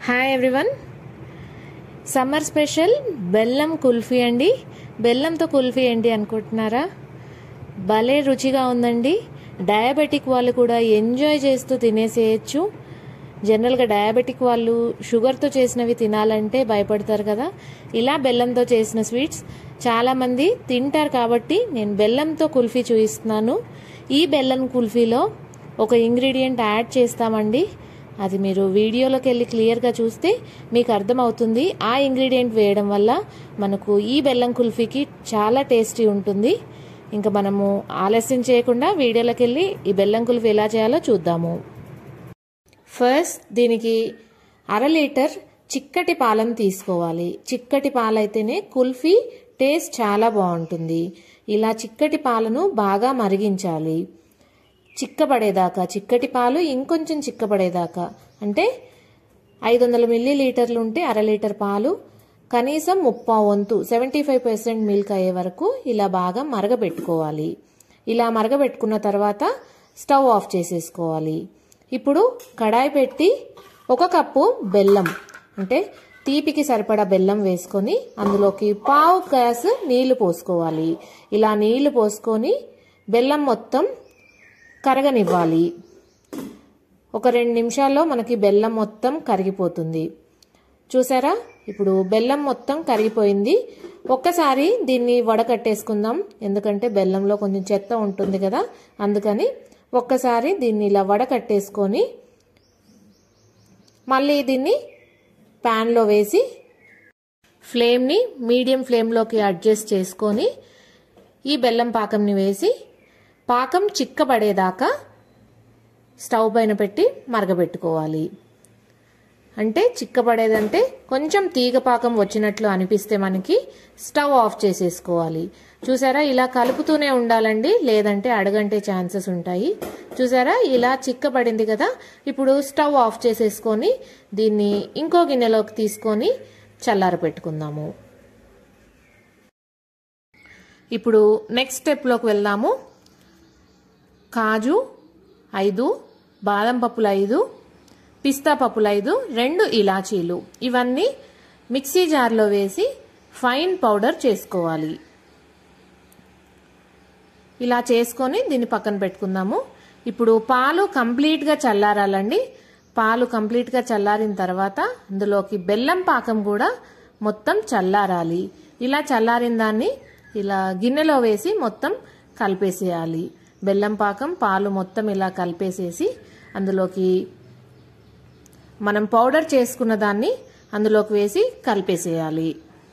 hi everyone summer special బెల్లం కుల్ఫీ అండి బెల్లంతో కుల్ఫీ ఏంటి అనుకుంటున్నారా భలే రుచిగా ఉందండి డయాబెటిక్ వాళ్ళు కూడా ఎంజాయ్ చేస్తూ తినేసేయచ్చు జనరల్గా డయాబెటిక్ వాళ్ళు షుగర్తో చేసినవి తినాలంటే భయపడతారు కదా ఇలా బెల్లంతో చేసిన స్వీట్స్ చాలామంది తింటారు కాబట్టి నేను బెల్లంతో కుల్ఫీ చూపిస్తున్నాను ఈ బెల్లం కుల్ఫీలో ఒక ఇంగ్రీడియంట్ యాడ్ చేస్తామండి అది మీరు వీడియోలోకి వెళ్ళి క్లియర్గా చూస్తే మీకు అర్థమవుతుంది ఆ ఇంగ్రీడియంట్ వేయడం వల్ల మనకు ఈ బెల్లం కుల్ఫీకి చాలా టేస్టీ ఉంటుంది ఇంకా మనము ఆలస్యం చేయకుండా వీడియోలోకి వెళ్ళి ఈ బెల్లం కుల్ఫీ ఎలా చేయాలో చూద్దాము ఫస్ట్ దీనికి అర లీటర్ చిక్కటి పాలను తీసుకోవాలి చిక్కటి పాలైతేనే కుల్ఫీ టేస్ట్ చాలా బాగుంటుంది ఇలా చిక్కటి పాలను బాగా మరిగించాలి చిక్కబడేదాకా చిక్కటి పాలు ఇంకొంచెం చిక్కబడేదాకా అంటే ఐదు వందల మిల్లీ లీటర్లు ఉంటే అర లీటర్ పాలు కనీసం ముప్పా వంతు సెవెంటీ ఫైవ్ పర్సెంట్ మిల్క్ అయ్యే వరకు ఇలా బాగా మరగబెట్టుకోవాలి ఇలా మరగబెట్టుకున్న తర్వాత స్టవ్ ఆఫ్ చేసేసుకోవాలి ఇప్పుడు కడాయి పెట్టి ఒక కప్పు బెల్లం అంటే తీపికి సరిపడా బెల్లం వేసుకొని అందులోకి పావు గ్లాసు నీళ్లు పోసుకోవాలి ఇలా నీళ్లు పోసుకొని బెల్లం మొత్తం కరగనివ్వాలి ఒక రెండు నిమిషాల్లో మనకి బెల్లం మొత్తం కరిగిపోతుంది చూసారా ఇప్పుడు బెల్లం మొత్తం కరిగిపోయింది ఒక్కసారి దీన్ని వడకట్టేసుకుందాం ఎందుకంటే బెల్లంలో కొంచెం చెత్త ఉంటుంది కదా అందుకని ఒక్కసారి దీన్ని ఇలా వడకట్టేసుకొని మళ్ళీ దీన్ని ప్యాన్లో వేసి ఫ్లేమ్ని మీడియం ఫ్లేమ్లోకి అడ్జస్ట్ చేసుకొని ఈ బెల్లం పాకంని వేసి పాకం చిక్కబడేదాకా స్టవ్ పైన పెట్టి మరగబెట్టుకోవాలి అంటే చిక్కబడేదంటే కొంచెం తీగ పాకం వచ్చినట్లు అనిపిస్తే మనకి స్టవ్ ఆఫ్ చేసేసుకోవాలి చూసారా ఇలా కలుపుతూనే ఉండాలండి లేదంటే అడగంటే ఛాన్సెస్ ఉంటాయి చూసారా ఇలా చిక్కబడింది కదా ఇప్పుడు స్టవ్ ఆఫ్ చేసేసుకొని దీన్ని ఇంకో గిన్నెలోకి తీసుకొని చల్లార పెట్టుకుందాము ఇప్పుడు నెక్స్ట్ స్టెప్లోకి వెళ్దాము కాజు ఐదు బాదం పప్పులు ఐదు పిస్తా పప్పులు ఐదు రెండు ఇలాచీలు ఇవన్నీ మిక్సీ జార్లో వేసి ఫైన్ పౌడర్ చేసుకోవాలి ఇలా చేసుకొని దీన్ని పక్కన పెట్టుకుందాము ఇప్పుడు పాలు కంప్లీట్గా చల్లారాలండి పాలు కంప్లీట్గా చల్లారిన తర్వాత అందులోకి బెల్లం పాకం కూడా మొత్తం చల్లారాలి ఇలా చల్లారిన దాన్ని ఇలా గిన్నెలో వేసి మొత్తం కలిపేసేయాలి బెల్లం పాకం పాలు మొత్తం ఇలా కలిపేసేసి అందులోకి మనం పౌడర్ చేసుకున్న దాన్ని అందులోకి వేసి కలిపేసేయాలి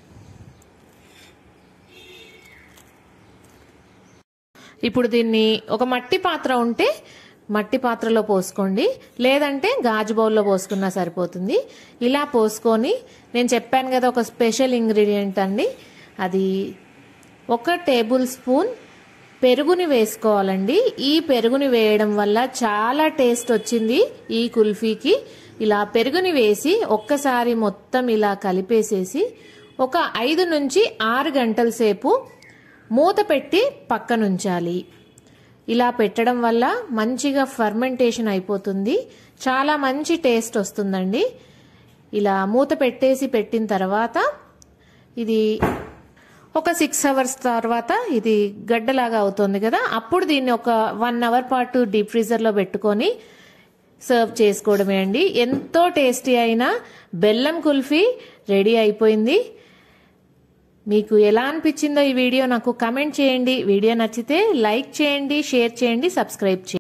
ఇప్పుడు దీన్ని ఒక మట్టి పాత్ర ఉంటే మట్టి పాత్రలో పోసుకోండి లేదంటే గాజు బౌల్లో పోసుకున్నా సరిపోతుంది ఇలా పోసుకొని నేను చెప్పాను కదా ఒక స్పెషల్ ఇంగ్రీడియంట్ అండి అది ఒక టేబుల్ స్పూన్ పెరుగుని వేసుకోవాలండి ఈ పెరుగుని వేయడం వల్ల చాలా టేస్ట్ వచ్చింది ఈ కుల్ఫీకి ఇలా పెరుగుని వేసి ఒక్కసారి మొత్తం ఇలా కలిపేసేసి ఒక ఐదు నుంచి ఆరు గంటల సేపు మూత పెట్టి పక్కనుంచాలి ఇలా పెట్టడం వల్ల మంచిగా ఫర్మెంటేషన్ అయిపోతుంది చాలా మంచి టేస్ట్ వస్తుందండి ఇలా మూత పెట్టేసి పెట్టిన తర్వాత ఇది ఒక సిక్స్ అవర్స్ తర్వాత ఇది గడ్డలాగా అవుతుంది కదా అప్పుడు దీన్ని ఒక వన్ అవర్ పాటు డీప్ ఫ్రీజర్లో పెట్టుకొని సర్వ్ చేసుకోవడమే అండి ఎంతో టేస్టీ అయిన బెల్లం కుల్ఫీ రెడీ అయిపోయింది మీకు ఎలా అనిపించిందో ఈ వీడియో నాకు కమెంట్ చేయండి వీడియో నచ్చితే లైక్ చేయండి షేర్ చేయండి సబ్స్క్రైబ్ చేయండి